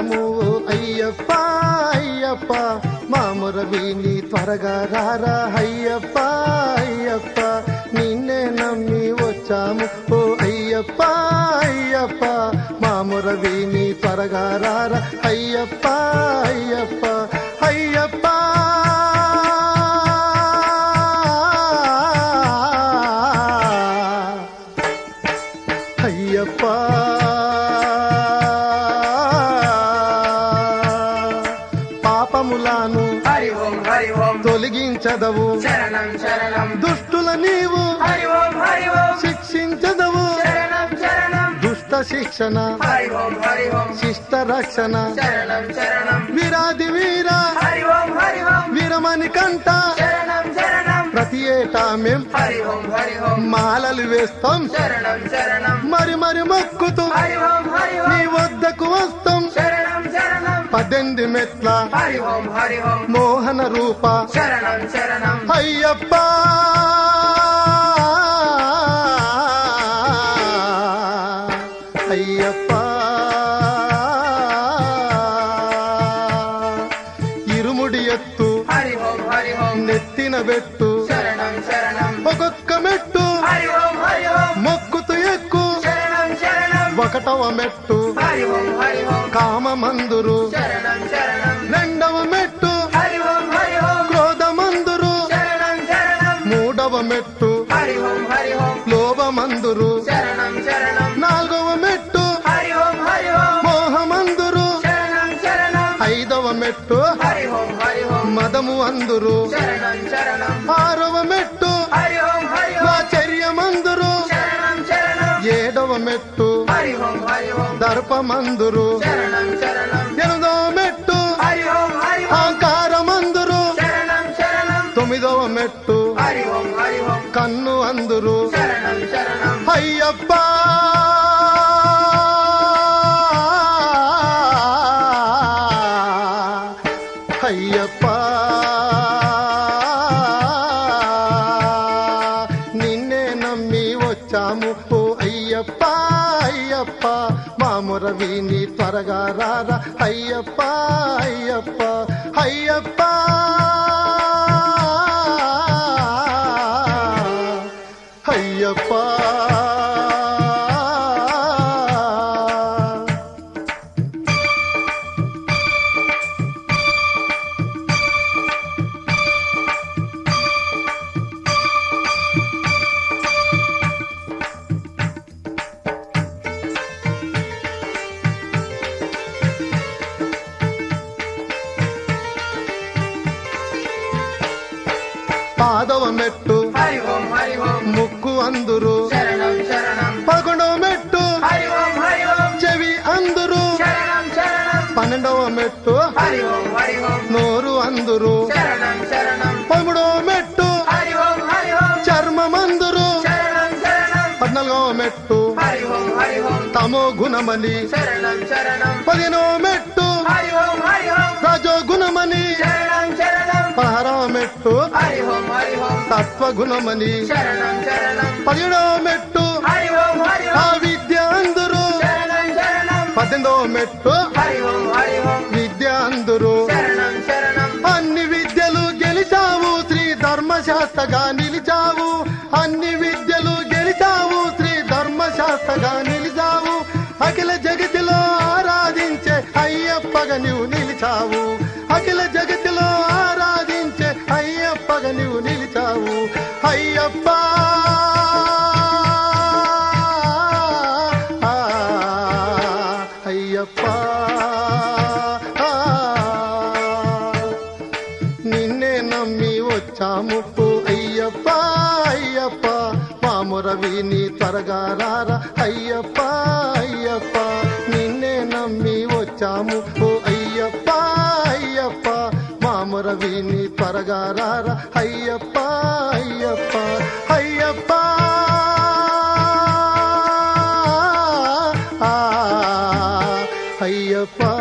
వచ్చాము ఓ అయ్యప్ప అయ్యప్ప మాముర విని త్వరగా రారా అయ్యప్ప అయ్యప్ప నిన్నే నమ్మి వచ్చాము ఓ అయ్యప్ప అయ్యప్ప మాముర విని త్వరగా రారా అయ్యప్ప అయ్యప్ప అయ్యప్ప అయ్యప్ప పాపములాను హరి ఓం హరి ఓం తొలగించదవు శరణం శరణం దుష్టుల నీవు హరి ఓం హరి ఓం శిక్షించదవు శరణం శరణం దుష్ట శిక్షణ హరి ఓం హరి ఓం శిష్ట రక్షణ శరణం శరణం వీరాది వీర హరి ఓం హరి ఓం వీరమణి కంట శరణం శరణం ప్రతి ఏటా మేం హరి ఓం హరి ఓం మాలలు వేస్తాం శరణం శరణం మరి మరి మొక్కుతూ హరి ఓం హరి నీ ఓం వద్దకు వస్తాం శరణం శరణం పద్దెనిమిది మెట్ల హరి ఓం హరి ఓం మోహన రూప శరణం శరణం అయ్యప్ప అయ్యప్ప ఇరుముడి ఎత్తు హరి ఓం హరి ఓం నెత్తిన పెట్టు శరణం శరణం ఒక్కొక్క మెట్టు హరి ఓం హరి ఓం మొక్కుతూ ఎక్కు శరణం శరణం ఒకటవ మెట్టు హరి ఓం హరి ఓం కామమందురు శరణం శరణం రెండవ మెట్టు హరి ఓం హరి ఓం క్రోధమందురు శరణం శరణం మూడవ మెట్టు హరి ఓం హరి ఓం లోభమందురు శరణం శరణం నాలుగవ మెట్టు హరి ఓం హరి ఓం మోహమందురు శరణం శరణం ఐదవ మెట్టు హరి ఓం హరి ఓం మదము అందురు శరణం శరణం ఆరవ మెట్టు హరి ఓం హరి ఓం ఆచర్యమందురు శరణం శరణం ఏడవ మెట్టు హరి ఓం హరి ఓం దర్పమందురు శరణం శరణం ఎనిమిదవ మెట్టు హరి ఓం హరి ఓం ఆకారమందురు శరణం శరణం తొమ్మిదవ మెట్టు హరి ఓం హరి ఓం కన్ను అందురు శరణం శరణం అయ్యప్ప అయ్యప్ప నిన్నే నమ్మి వచ్చాము ఓ అయ్యప్ప అయ్యప్ప మాముర విని త్వరగా రారా అయ్యప్ప అయ్యప్ప అయ్యప్ప అయ్యప్ప పాదవ మెట్టు హరి ఓం హరి ఓం ముక్కు అందురు శరణం శరణం పదకొండవ మెట్టు హరి ఓం హరి ఓం చెవి అందురు శరణం శరణం పన్నెండవ మెట్టు హరి ఓం హరి ఓం నోరు అందురు శరణం శరణం పదమూడవ మెట్టు హరి ఓం హరి ఓం చర్మమందురు శరణం శరణం పద్నాలుగవ మెట్టు హరి ఓం హరి ఓం తమో గుణమని శరణం శరణం పదిహేనవ మెట్టు హరి ఓం హరి ఓం రజో గుణమని శరణం శరణం పదహారవ మెట్టు హరి ఓం హరి ఓం సత్వగుణమని శరణం శరణం పదిహేడవ మెట్టు హరి ఓం హరి ఆ ఓం విద్య అందరు శరణం శరణం పద్దెనిమిదవ మెట్టు హరి ఓం హరి ఓం విద్య అందరు శరణం శరణం అన్ని విద్యలు గెలిచావు శ్రీ ధర్మశాస్త్రగా నిలిచావు అన్ని విద్యలు గెలిచావు శ్రీ ధర్మశాస్త్రగా నిలిచావు అఖిల జగతిలో ఆరాధించే అయ్యప్పగా నీవు నిలిచావు అఖిల జగతిలో ఆరాధించే అయ్యప్పగా నీవు నిలిచావు అయ్యప్ప ఆ, అయ్యప్ప ఆ, నిన్నే నమ్మి వచ్చాము ఓ అయ్యప్ప అయ్యప్ప మాముర విని త్వరగా రారా అయ్యప్ప అయ్యప్ప నిన్నే నమ్మి వచ్చాము ఓ అయ్యప్ప అయ్యప్ప మాముర విని త్వరగా రారా అయ్యప్ప అయ్యప్ప అయ్యప్ప ఆ, అయ్యప్ప